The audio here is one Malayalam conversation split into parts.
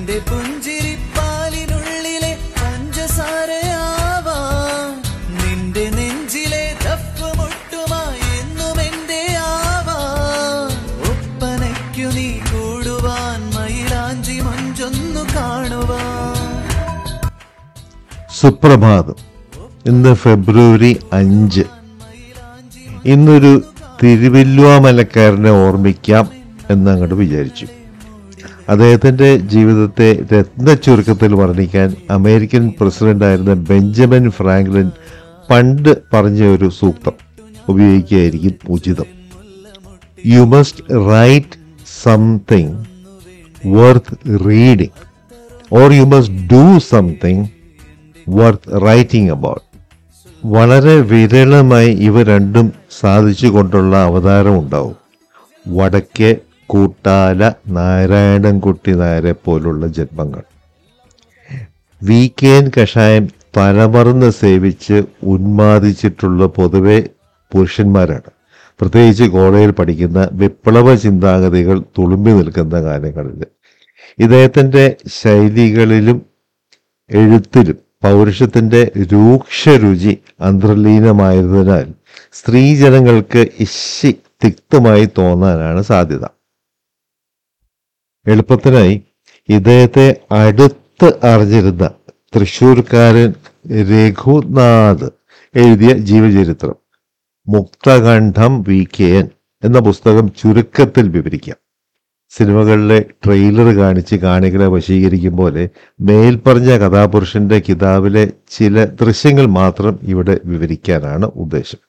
എന്റെ പുഞ്ചിരിപ്പാലിനുള്ളിലെ പഞ്ചസാരയാവാം നിന്റെ നെഞ്ചിലെ തപ്പുമുട്ടുമായി എന്നും എന്റെ ആവാം ഒപ്പനയ്ക്കു നീ കൂടുവാൻ മയിലാഞ്ചി മഞ്ചൊന്നു കാണുവാൻ സുപ്രഭാതം ഇന്ന് ഫെബ്രുവരി അഞ്ച് ഇന്നൊരു തിരുവല്ലുവാമലക്കാരനെ ഓർമ്മിക്കാം എന്ന് അങ്ങോട്ട് വിചാരിച്ചു അദ്ദേഹത്തിന്റെ ജീവിതത്തെ രത്ന ചുരുക്കത്തിൽ വർണ്ണിക്കാൻ അമേരിക്കൻ പ്രസിഡന്റായിരുന്ന ബെഞ്ചമിൻ ഫ്രാങ്ക്ലിൻ പണ്ട് പറഞ്ഞ ഒരു സൂക്തം ഉപയോഗിക്കുകയായിരിക്കും ഉചിതം you must write something worth reading or you must do something worth writing about വളരെ വിരളമായി ഇവ രണ്ടും സാധിച്ചുകൊണ്ടുള്ള അവതാരം ഉണ്ടാവും വടക്കേ കൂട്ടാല നാരായണൻകുട്ടി നായരെ പോലുള്ള ജന്മങ്ങൾ വി കെ എൻ കഷായം തലമറന്ന് സേവിച്ച് ഉന്മാദിച്ചിട്ടുള്ള പൊതുവെ പുരുഷന്മാരാണ് പ്രത്യേകിച്ച് കോളേജിൽ പഠിക്കുന്ന വിപ്ലവ ചിന്താഗതികൾ തുളുമ്പി നിൽക്കുന്ന കാലങ്ങളിൽ ഇദ്ദേഹത്തിൻ്റെ ശൈലികളിലും എഴുത്തിലും പൗരുഷത്തിന്റെ രൂക്ഷരുചി അന്തർലീനമായതിനാൽ സ്ത്രീജനങ്ങൾക്ക് ഇശി തിക്തമായി തോന്നാനാണ് സാധ്യത എളുപ്പത്തിനായി ഇദ്ദേഹത്തെ അടുത്ത് അറിഞ്ഞിരുന്ന തൃശൂർക്കാരൻ രഘുനാഥ് എഴുതിയ ജീവചരിത്രം മുക്തകണ്ഠം വി കെ എൻ എന്ന പുസ്തകം ചുരുക്കത്തിൽ വിവരിക്കാം സിനിമകളിലെ ട്രെയിലർ കാണിച്ച് കാണികളെ വശീകരിക്കും പോലെ മേൽപ്പറഞ്ഞ കഥാപുരുഷന്റെ കിതാബിലെ ചില ദൃശ്യങ്ങൾ മാത്രം ഇവിടെ വിവരിക്കാനാണ് ഉദ്ദേശം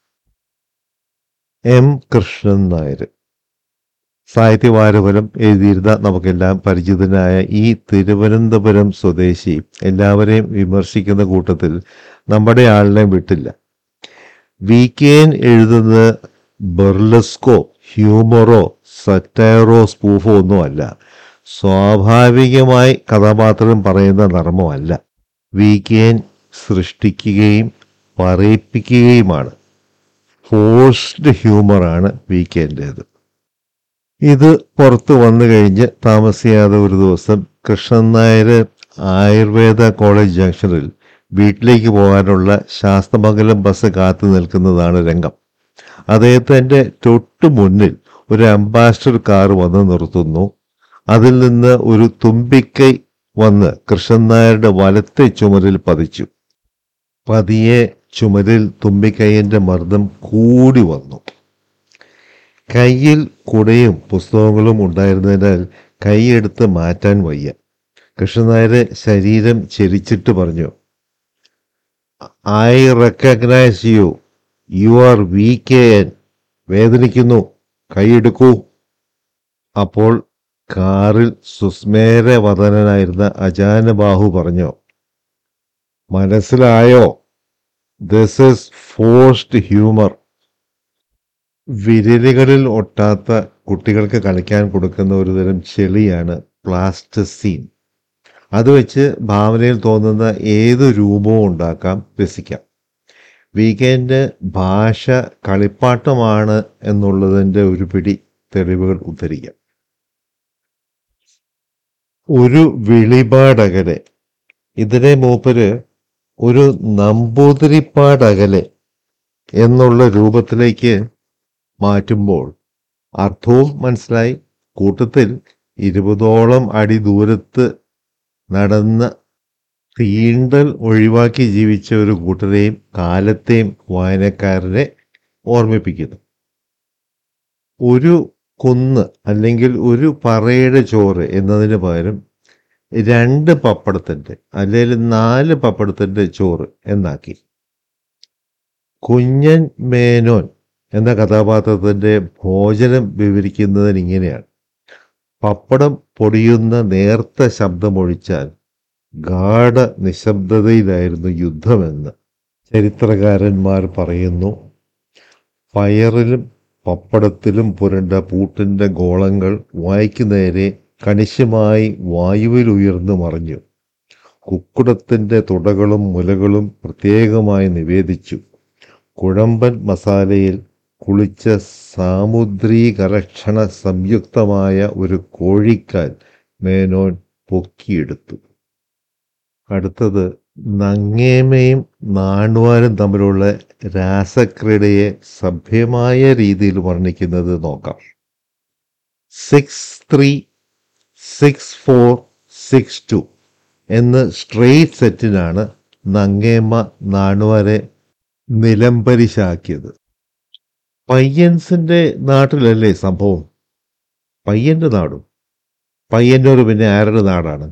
എം കൃഷ്ണൻ നായർ സാഹിത്യവാരഫലം എഴുതിയിരുന്ന നമുക്കെല്ലാം പരിചിതനായ ഈ തിരുവനന്തപുരം സ്വദേശി എല്ലാവരെയും വിമർശിക്കുന്ന കൂട്ടത്തിൽ നമ്മുടെ ആളിനെ വിട്ടില്ല വി കെ എൻ എഴുതുന്നത് ബെർലസ്കോ ഹ്യൂമറോ സറ്റയറോ സ്പൂഫോ ഒന്നുമല്ല സ്വാഭാവികമായി കഥാപാത്രം പറയുന്ന നർമ്മമല്ല വി കെ എൻ സൃഷ്ടിക്കുകയും പറയിപ്പിക്കുകയുമാണ് ഫോഴ്സ്ഡ് ഹ്യൂമറാണ് വി കെൻ്റേത് ഇത് പുറത്തു വന്നു കഴിഞ്ഞ് താമസിയാതെ ഒരു ദിവസം കൃഷ്ണൻ നായർ ആയുർവേദ കോളേജ് ജംഗ്ഷനിൽ വീട്ടിലേക്ക് പോകാനുള്ള ശാസ്തമംഗലം ബസ് കാത്തു നിൽക്കുന്നതാണ് രംഗം അദ്ദേഹത്തിൻ്റെ തൊട്ടു മുന്നിൽ ഒരു അംബാസഡർ കാർ വന്ന് നിർത്തുന്നു അതിൽ നിന്ന് ഒരു തുമ്പിക്കൈ വന്ന് കൃഷ്ണൻ നായരുടെ വലത്തെ ചുമരിൽ പതിച്ചു പതിയെ ചുമരിൽ തുമ്പിക്കൈയിൻ്റെ മർദ്ദം കൂടി വന്നു കയ്യിൽ കുടയും പുസ്തകങ്ങളും ഉണ്ടായിരുന്നതിനാൽ കൈയെടുത്ത് മാറ്റാൻ വയ്യ കൃഷ്ണനായര് ശരീരം ചെരിച്ചിട്ട് പറഞ്ഞു I recognise you you are V K N വേദനിക്കുന്നു കൈയെടുക്കൂ അപ്പോൾ കാറിൽ സുസ്മേരവദനായിരുന്ന അജാനബാഹു പറഞ്ഞു മനസ്സിലായോ ദിസ് ഇസ് ഫോഴ്സ്ഡ് ഹ്യൂമർ വിരലുകളിൽ ഒട്ടാത്ത കുട്ടികൾക്ക് കളിക്കാൻ കൊടുക്കുന്ന ഒരു തരം ചെളിയാണ് പ്ലാസ്റ്റസീൻ അത് വെച്ച് ഭാവനയിൽ തോന്നുന്ന ഏത് രൂപവും ഉണ്ടാക്കാം രസിക്കാം വീക്കെൻഡ് ഭാഷ കളിപ്പാട്ടമാണ് എന്നുള്ളതിൻ്റെ ഒരു പിടി തെളിവുകൾ ഉദ്ധരിക്കാം ഒരു വിളിപാടകലെ ഇതിനെ മൂപ്പര് ഒരു നമ്പൂതിരിപ്പാടകലെ എന്നുള്ള രൂപത്തിലേക്ക് മാറ്റുമ്പോൾ അർത്ഥവും മനസ്സിലായി കൂട്ടത്തിൽ ഇരുപതോളം അടി ദൂരത്ത് നടന്ന് തീണ്ടൽ ഒഴിവാക്കി ജീവിച്ച ഒരു കൂട്ടരെയും കാലത്തെയും വായനക്കാരനെ ഓർമ്മിപ്പിക്കുന്നു ഒരു കുന്ന് അല്ലെങ്കിൽ ഒരു പറയുടെ ചോറ് എന്നതിന് പകരം രണ്ട് പപ്പടത്തിൻ്റെ അല്ലെങ്കിൽ നാല് പപ്പടത്തിൻ്റെ ചോറ് എന്നാക്കി കുഞ്ഞൻ മേനോൻ എന്ന കഥാപാത്രത്തിൻ്റെ ഭോജനം വിവരിക്കുന്നതിന് ഇങ്ങനെയാണ് പപ്പടം പൊടിയുന്ന നേർത്ത ശബ്ദമൊഴിച്ചാൽ ഗാഠ നിശബ്ദതയിലായിരുന്നു യുദ്ധമെന്ന് ചരിത്രകാരന്മാർ പറയുന്നു പയറിലും പപ്പടത്തിലും പുരണ്ട പൂട്ടിൻ്റെ ഗോളങ്ങൾ വായ്ക്ക് നേരെ കണിശമായി വായുവിൽ ഉയർന്നു മറിഞ്ഞു കുക്കുടത്തിൻ്റെ തുടകളും മുലകളും പ്രത്യേകമായി നിവേദിച്ചു കുഴമ്പൻ മസാലയിൽ കുളിച്ച സാമുദ്രീകരക്ഷണ സംയുക്തമായ ഒരു കോഴിക്കാൽ മേനോൻ പൊക്കിയെടുത്തു അടുത്തത് നങ്ങേമയും നാണുവാനും തമ്മിലുള്ള രാസക്രീഡയെ സഭ്യമായ രീതിയിൽ വർണ്ണിക്കുന്നത് നോക്കാം six three six four six two എന്ന് സ്ട്രെയിറ്റ് സെറ്റിനാണ് നങ്ങേമ നാണുവരെ നിലംപരിശാക്കിയത് പയ്യൻസിന്റെ നാട്ടിലല്ലേ സംഭവം പയ്യന്റെ നാടും പയ്യന്നൂർ പിന്നെ ആരുടെ നാടാണ്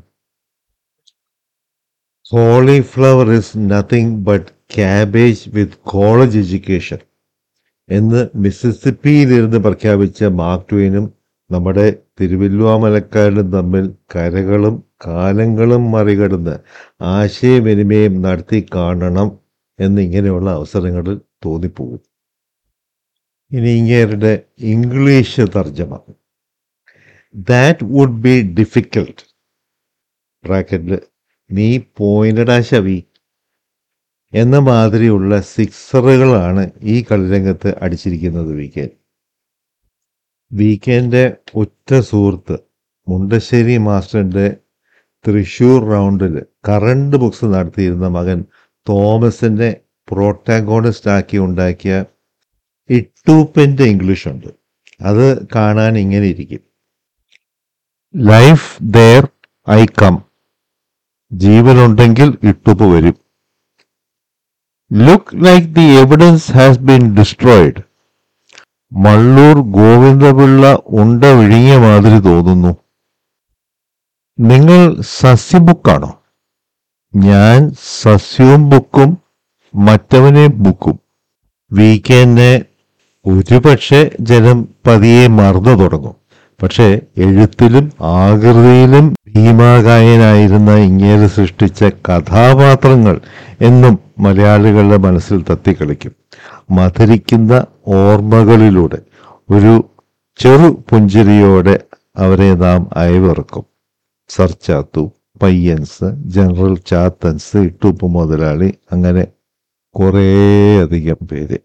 cauliflower is nothing but cabbage with college education എന്ന് മിസിസിപ്പിയിലിരുന്ന് പ്രഖ്യാപിച്ച മാർക്ക് ട്വയിനും നമ്മുടെ തിരുവല്ലുവാമലക്കാരും തമ്മിൽ കരകളും കാലങ്ങളും മറികടന്ന് ആശയവിനിമയം നടത്തി കാണണം എന്നിങ്ങനെയുള്ള അവസരങ്ങളിൽ തോന്നിപ്പോകും ഇനി ഇങ്ങേരുടെ ഇംഗ്ലീഷ് തർജ്ജമ ദാറ്റ് വുഡ് ബി ഡിഫിക്കൽട്ട് ബ്രാക്കറ്റിൽ നീ പോയിന്റഡാ ശവി എന്ന മാതിരിയുള്ള സിക്സറുകളാണ് ഈ കളിരംഗത്ത് അടിച്ചിരിക്കുന്നത് വീക്കെൻഡ് വീക്കെൻഡ് ഉറ്റ സുഹൃത്ത് മുണ്ടശ്ശേരി മാസ്റ്ററിന്റെ തൃശൂർ റൗണ്ടിൽ കറണ്ട് ബുക്സ് നടത്തിയിരുന്ന മകൻ തോമസിന്റെ പ്രോട്ടാഗോണിസ്റ്റ് ആക്കി ഉണ്ടാക്കിയ ഇട്ടൂപ്പിന്റെ ഇംഗ്ലീഷ് ഉണ്ട് അത് കാണാൻ ഇങ്ങനെ ഇരിക്കും ലൈഫ് ദർ ഐ കം ജീവനുണ്ടെങ്കിൽ ഇട്ടുപ്പ് വരും look like the evidence has been destroyed Mallur Govindapillai ഉണ്ട വിഴുങ്ങിയ മാതിരി തോന്നുന്നു നിങ്ങൾ സസ്യബുക്കാണോ ഞാൻ സസ്യവും ബുക്കും മറ്റവനെ ബുക്കും വീക്കെൻഡിനെ ഒരുപക്ഷെ ജനം പതിയെ മറന്നു തുടങ്ങും പക്ഷേ എഴുത്തിലും ആകൃതിയിലും ഭീമാകായനായിരുന്ന ഇങ്ങേര് സൃഷ്ടിച്ച കഥാപാത്രങ്ങൾ എന്നും മലയാളികളുടെ മനസ്സിൽ തത്തിക്കളിക്കും മധുരിക്കുന്ന ഓർമ്മകളിലൂടെ ഒരു ചെറു പുഞ്ചിരിയോടെ അവരെ നാം അയവിറക്കും സർ ചാത്തു പയ്യൻസ് ജനറൽ ചാത്തൻസ് ഇട്ടുപ്പ് മുതലാളി അങ്ങനെ കുറേയധികം പേര്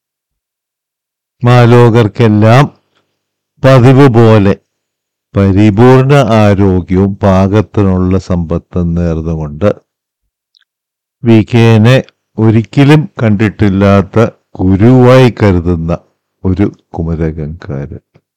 മാലോകർക്കെല്ലാം പതിവ് പോലെ പരിപൂർണ ആരോഗ്യവും പാകത്തിനുള്ള സമ്പത്തും നേർന്നുകൊണ്ട് വി കെനെ ഒരിക്കലും കണ്ടിട്ടില്ലാത്ത ഗുരുവായി കരുതുന്ന ഒരു കുമരകംകാരൻ